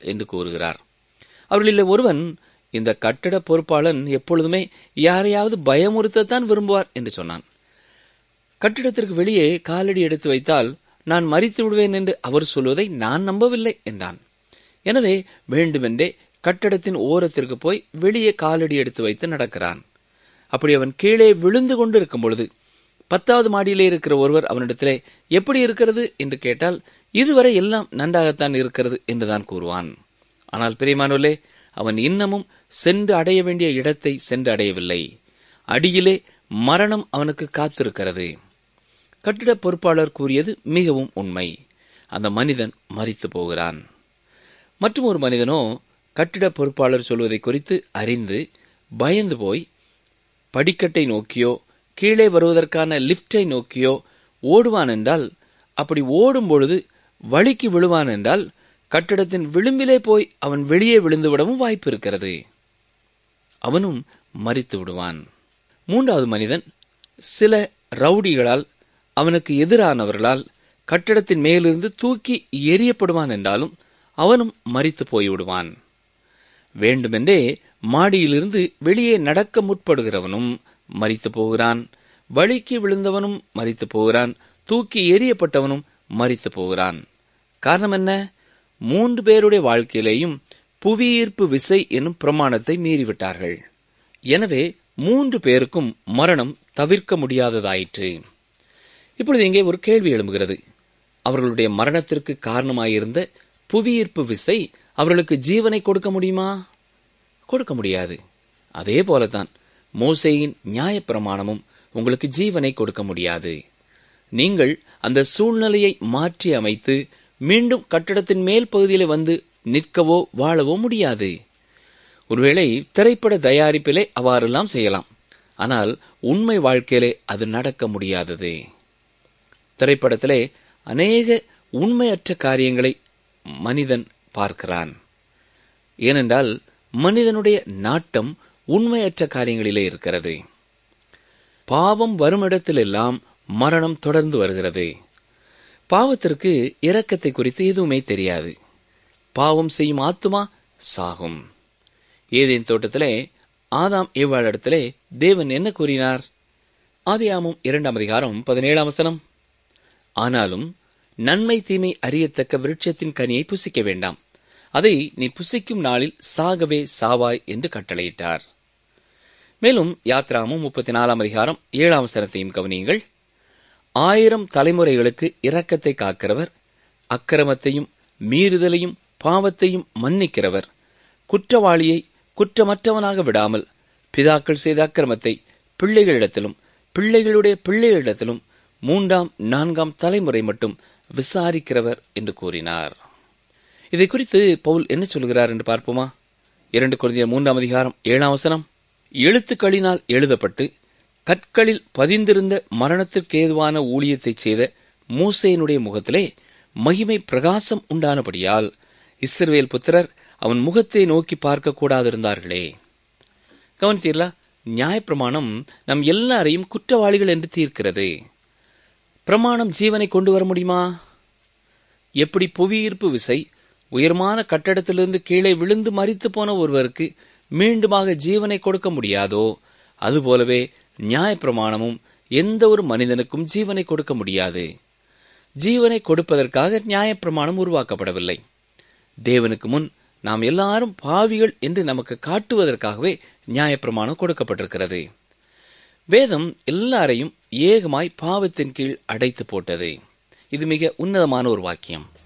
என்று கூறுகிறார் அவர்களில் ஒருவன் இந்த கட்டட பொறுப்பாளன் எப்பொழுதுமே யாரையாவது பயமுறுத்தத்தான் விரும்புவார் என்று சொன்னான் கட்டிடத்திற்கு வெளியே காலடி எடுத்து வைத்தால் நான் மறித்து விடுவேன் என்று அவர் சொல்வதை நான் நம்பவில்லை என்றான் எனவே வேண்டுமென்றே கட்டடத்தின் ஓரத்திற்கு போய் வெளியே காலடி எடுத்து வைத்து நடக்கிறான் அப்படி அவன் கீழே விழுந்து கொண்டு இருக்கும் பொழுது பத்தாவது மாடியிலே இருக்கிற ஒருவர் அவனிடத்திலே எப்படி இருக்கிறது என்று கேட்டால் இதுவரை எல்லாம் நன்றாகத்தான் இருக்கிறது என்றுதான் கூறுவான் ஆனால் பிரியமானோலே அவன் இன்னமும் சென்று அடைய வேண்டிய இடத்தை சென்று அடையவில்லை அடியிலே மரணம் அவனுக்கு காத்திருக்கிறது கட்டிட பொறுப்பாளர் கூறியது மிகவும் உண்மை அந்த மனிதன் மறித்து போகிறான் மற்றும் ஒரு மனிதனோ கட்டிட பொறுப்பாளர் சொல்வதை குறித்து அறிந்து பயந்து போய் படிக்கட்டை நோக்கியோ கீழே வருவதற்கான லிப்டை நோக்கியோ ஓடுவான் என்றால் அப்படி ஓடும் பொழுது வழிக்கு விழுவான் என்றால் கட்டிடத்தின் விளிம்பிலே போய் அவன் வெளியே விழுந்து விடவும் வாய்ப்பு இருக்கிறது அவனும் மறித்து விடுவான் மூன்றாவது மனிதன் சில ரவுடிகளால் அவனுக்கு எதிரானவர்களால் கட்டடத்தின் மேலிருந்து தூக்கி எரியப்படுவான் என்றாலும் அவனும் மறித்து போய்விடுவான் வேண்டுமென்றே மாடியிலிருந்து வெளியே நடக்க முற்படுகிறவனும் மறித்து போகிறான் வழிக்கு விழுந்தவனும் மறித்து போகிறான் தூக்கி எறியப்பட்டவனும் மறித்து போகிறான் காரணம் என்ன மூன்று பேருடைய வாழ்க்கையிலேயும் புவியீர்ப்பு விசை என்னும் பிரமாணத்தை மீறிவிட்டார்கள் எனவே மூன்று பேருக்கும் மரணம் தவிர்க்க முடியாததாயிற்று இப்பொழுது இங்கே ஒரு கேள்வி எழும்புகிறது அவர்களுடைய மரணத்திற்கு காரணமாயிருந்த புவியீர்ப்பு விசை அவர்களுக்கு ஜீவனை கொடுக்க முடியுமா கொடுக்க முடியாது அதே போலதான் மோசையின் நியாயப்பிரமாணமும் உங்களுக்கு ஜீவனை கொடுக்க முடியாது நீங்கள் அந்த சூழ்நிலையை மாற்றி அமைத்து மீண்டும் கட்டடத்தின் மேல் பகுதியில் வந்து நிற்கவோ வாழவோ முடியாது ஒருவேளை திரைப்பட தயாரிப்பிலே அவ்வாறெல்லாம் செய்யலாம் ஆனால் உண்மை வாழ்க்கையிலே அது நடக்க முடியாதது திரைப்படத்திலே அநேக உண்மையற்ற காரியங்களை மனிதன் பார்க்கிறான் ஏனென்றால் மனிதனுடைய நாட்டம் உண்மையற்ற காரியங்களிலே இருக்கிறது பாவம் வருமிடத்திலெல்லாம் மரணம் தொடர்ந்து வருகிறது பாவத்திற்கு இரக்கத்தை குறித்து எதுவுமே தெரியாது பாவம் செய்யும் ஆத்துமா சாகும் ஏதேன் தோட்டத்திலே ஆதாம் ஏவாளிடத்திலே தேவன் என்ன கூறினார் ஆதியாமும் இரண்டாம் அதிகாரம் பதினேழாம் வசனம் ஆனாலும் நன்மை தீமை அறியத்தக்க விருட்சத்தின் கனியை புசிக்க வேண்டாம் அதை நீ புசிக்கும் நாளில் சாகவே சாவாய் என்று கட்டளையிட்டார் மேலும் யாத்ராமும் முப்பத்தி நாலாம் அதிகாரம் ஏழாம் வசனத்தையும் கவனியுங்கள் ஆயிரம் தலைமுறைகளுக்கு இரக்கத்தை காக்கிறவர் அக்கிரமத்தையும் மீறுதலையும் பாவத்தையும் மன்னிக்கிறவர் குற்றவாளியை குற்றமற்றவனாக விடாமல் பிதாக்கள் செய்த அக்கிரமத்தை பிள்ளைகளிடத்திலும் பிள்ளைகளுடைய பிள்ளைகளிடத்திலும் மூன்றாம் நான்காம் தலைமுறை மட்டும் விசாரிக்கிறவர் என்று கூறினார் இதை குறித்து பவுல் என்ன சொல்கிறார் என்று பார்ப்போமா இரண்டு குழந்தைய மூன்றாம் அதிகாரம் ஏழாம் வசனம் எழுத்துக்களினால் எழுதப்பட்டு கற்களில் பதிந்திருந்த மரணத்திற்கு ஏதுவான ஊழியத்தை செய்த மூசையனுடைய முகத்திலே மகிமை பிரகாசம் உண்டானபடியால் இஸ்ரவேல் புத்திரர் அவன் முகத்தை நோக்கி பார்க்க கூடாதிருந்தார்களே கவனித்தீர்களா நியாயப்பிரமாணம் நம் எல்லாரையும் குற்றவாளிகள் என்று தீர்க்கிறது பிரமாணம் ஜீவனை கொண்டு வர முடியுமா எப்படி புவியீர்ப்பு விசை உயர்மான கட்டடத்திலிருந்து கீழே விழுந்து மறித்து போன ஒருவருக்கு மீண்டுமாக ஜீவனை கொடுக்க முடியாதோ அதுபோலவே நியாயப்பிரமாணமும் எந்த ஒரு மனிதனுக்கும் ஜீவனை கொடுக்க முடியாது ஜீவனை கொடுப்பதற்காக நியாயப்பிரமாணம் உருவாக்கப்படவில்லை தேவனுக்கு முன் நாம் எல்லாரும் பாவிகள் என்று நமக்கு காட்டுவதற்காகவே நியாயப்பிரமாணம் கொடுக்கப்பட்டிருக்கிறது வேதம் எல்லாரையும் ஏகமாய் பாவத்தின் கீழ் அடைத்து போட்டது இது மிக உன்னதமான ஒரு வாக்கியம்